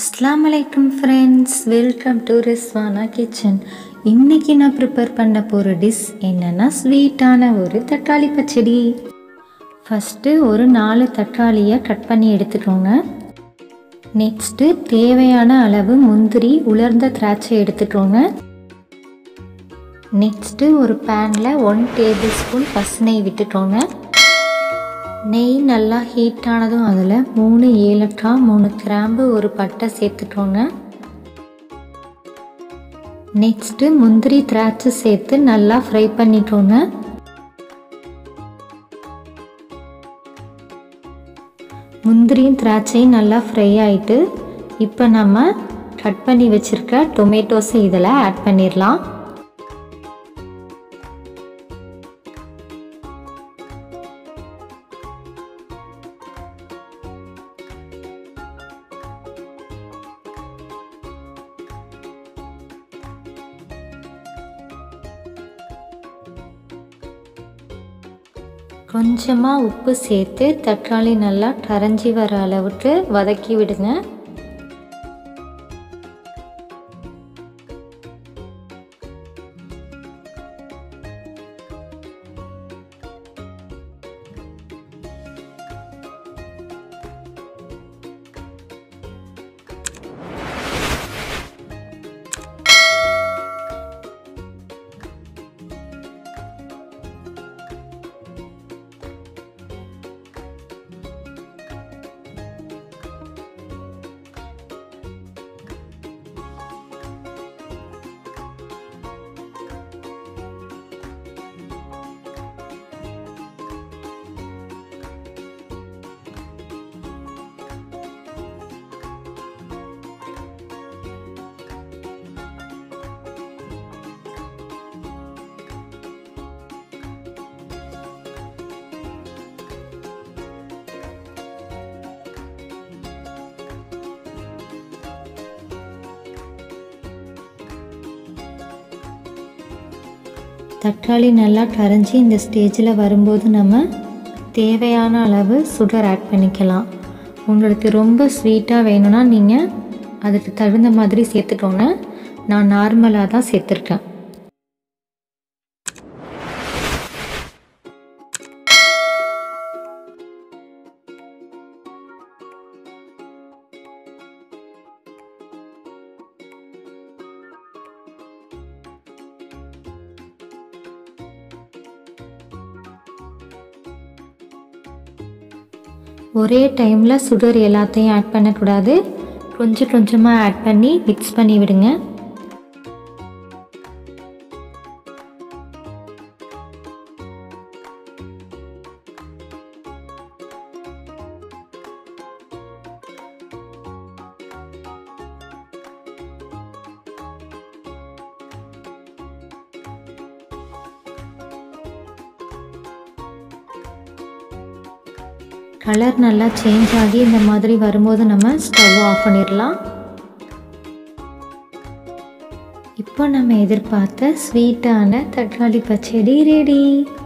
அஸ்லாம் வலைக்கம் friends welcome to Rizwana kitchen இன்றைக்கி நான் ப்ரிப்பேர் பண்ண போகிற டிஷ் என்னென்னா ஸ்வீட்டான ஒரு தக்காளி பச்சடி ஃபஸ்ட்டு ஒரு நாலு தக்காளியை கட் பண்ணி எடுத்துக்கோங்க நெக்ஸ்ட்டு தேவையான அளவு முந்திரி உலர்ந்த திராட்சை எடுத்துக்கோங்க நெக்ஸ்ட்டு ஒரு பேனில் ஒன் டேபிள் ஸ்பூன் பசுனை விட்டுக்கோங்க நெய் நல்லா ஹீட் ஆனதும் அதில் மூணு ஏலக்காய் மூணு கிராம்பு ஒரு பட்டை சேர்த்துக்கோங்க நெக்ஸ்ட்டு முந்திரி திராட்சை சேர்த்து நல்லா ஃப்ரை பண்ணிக்கோங்க முந்திரியும் திராட்சையும் நல்லா ஃப்ரை ஆகிட்டு இப்போ நம்ம கட் பண்ணி வச்சுருக்க டொமேட்டோஸை இதில் ஆட் பண்ணிடலாம் கொஞ்சமாக உப்பு சேர்த்து தக்காளி நல்லா கரைஞ்சி வர அளவுக்கு வதக்கி விடுங்க தக்காளி நல்லா கரைஞ்சி இந்த ஸ்டேஜில் வரும்போது நம்ம தேவையான அளவு சுகர் ஆட் பண்ணிக்கலாம் உங்களுக்கு ரொம்ப ஸ்வீட்டாக வேணும்னா நீங்கள் அதுக்கு தகுந்த மாதிரி சேர்த்துக்கோங்க நான் நார்மலாக தான் சேர்த்துருக்கேன் ஒரே டைமில் சுகர் எல்லாத்தையும் ஆட் பண்ணக்கூடாது கொஞ்சம் கொஞ்சமாக ஆட் பண்ணி மிக்ஸ் பண்ணி விடுங்க கலர் நல்லா சேஞ்ச் ஆகி இந்த மாதிரி வரும்போது நம்ம ஸ்டவ் ஆஃப் பண்ணிடலாம் இப்போ நம்ம எதிர்பார்த்த ஸ்வீட்டான தக்காளி பச்சடி ரெடி